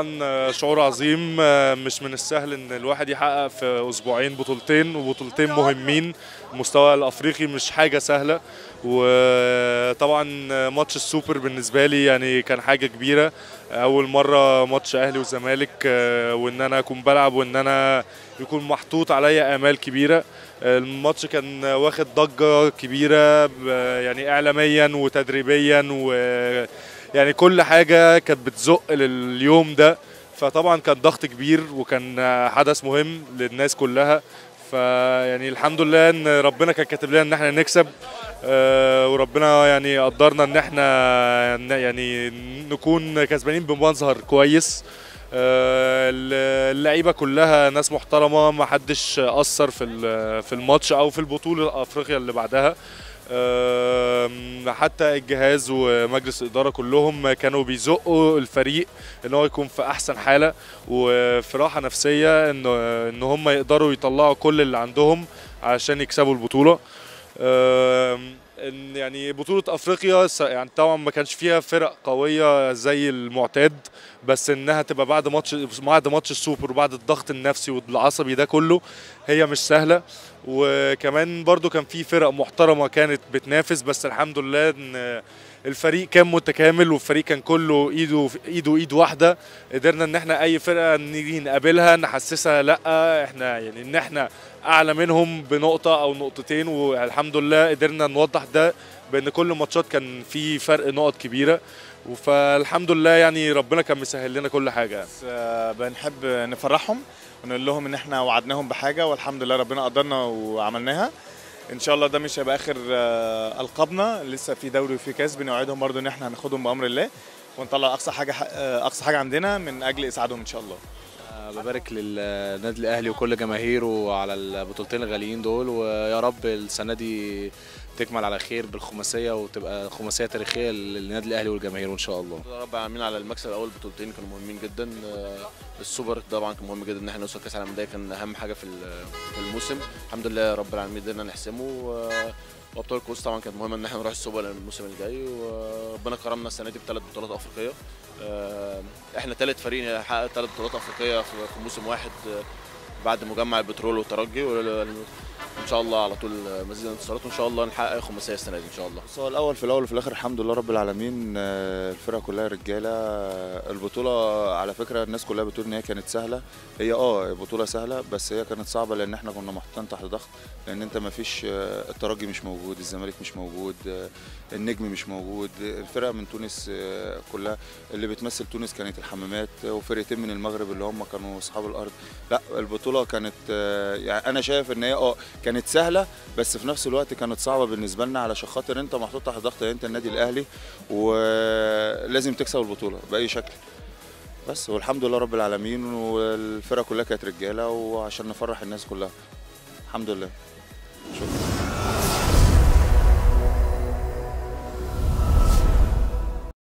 طبعا شعور عظيم مش من السهل ان الواحد يحقق في اسبوعين بطولتين وبطولتين مهمين المستوى الافريقي مش حاجه سهله وطبعا ماتش السوبر بالنسبه لي يعني كان حاجه كبيره اول مره ماتش اهلي وزمالك وان انا اكون بلعب وان انا يكون محطوط عليا امال كبيره الماتش كان واخد ضجه كبيره يعني اعلاميا وتدريبيا و يعني كل حاجه كانت بتزق لليوم ده فطبعا كان ضغط كبير وكان حدث مهم للناس كلها فيعني الحمد لله ان ربنا كان كاتب لنا ان احنا نكسب وربنا يعني قدرنا ان احنا يعني نكون كسبانين بمظهر كويس اللعيبه كلها ناس محترمه ما حدش اثر في في الماتش او في البطوله الافريقيا اللي بعدها حتى الجهاز ومجلس الاداره كلهم كانوا بيزقوا الفريق ان هو يكون في احسن حاله وفي راحه نفسيه ان ان هم يقدروا يطلعوا كل اللي عندهم عشان يكسبوا البطوله يعني بطولة افريقيا يعني طبعا ما كانش فيها فرق قوية زي المعتاد بس انها تبقى بعد ماتش بعد ماتش السوبر وبعد الضغط النفسي والعصبي ده كله هي مش سهلة وكمان برضو كان في فرق محترمة كانت بتنافس بس الحمد لله ان الفريق كان متكامل والفريق كان كله ايده ايده ايد واحده قدرنا ان احنا اي فرقه نيجي نقابلها نحسسها لا احنا يعني ان احنا اعلى منهم بنقطه او نقطتين والحمد لله قدرنا نوضح ده بان كل ماتشات كان في فرق نقط كبيره فالحمد لله يعني ربنا كان مسهل لنا كل حاجه بنحب نفرحهم ونقول لهم ان احنا وعدناهم بحاجه والحمد لله ربنا قدرنا وعملناها ان شاء الله ده مش هيبقى اخر القابنا لسه في دوري وفي كاس بنوعدهم برضو ان احنا هناخدهم بامر الله ونطلع اقصى حاجه اقصى حاجه عندنا من اجل اسعادهم ان شاء الله ببارك للنادي الاهلي وكل جماهيره على البطولتين الغاليين دول ويا رب السنه دي تكمل على خير بالخماسيه وتبقى خماسيه تاريخيه للنادي الاهلي والجماهير ان شاء الله. رب العالمين على المكسب الاول بطولتين كانوا مهمين جدا السوبر طبعا كان مهم جدا ان احنا نوصل كاس العالم ده كان اهم حاجه في الموسم الحمد لله رب العالمين قدرنا نحسمه وابطال الكؤوس طبعا كانت مهمه ان احنا نروح السوبر الموسم الجاي وربنا كرمنا السنه دي بثلاث بطولات افريقيه احنا ثالث فريق يحقق ثلاث بطولات افريقيه في موسم واحد بعد مجمع البترول والترجي ان شاء الله على طول مزيد انتصارات وان شاء الله نحقق خماسيه السنه دي ان شاء الله. بس هو الاول في الاول وفي الاخر الحمد لله رب العالمين الفرقه كلها رجاله البطوله على فكره الناس كلها بتقول ان هي كانت سهله هي اه بطوله سهله بس هي كانت صعبه لان احنا كنا محطوطين تحت ضغط لان انت ما فيش الترجي مش موجود الزمالك مش موجود النجم مش موجود الفرقه من تونس كلها اللي بتمثل تونس كانت الحمامات وفرقتين من المغرب اللي هم كانوا اصحاب الارض لا البطوله كانت يعني انا شايف ان هي اه كانت سهله بس في نفس الوقت كانت صعبه بالنسبه لنا علشان خاطر انت محطوط تحت ضغط انت النادي الاهلي ولازم تكسب البطوله باي شكل بس والحمد لله رب العالمين والفرقه كلها كانت رجاله وعشان نفرح الناس كلها الحمد لله شكرا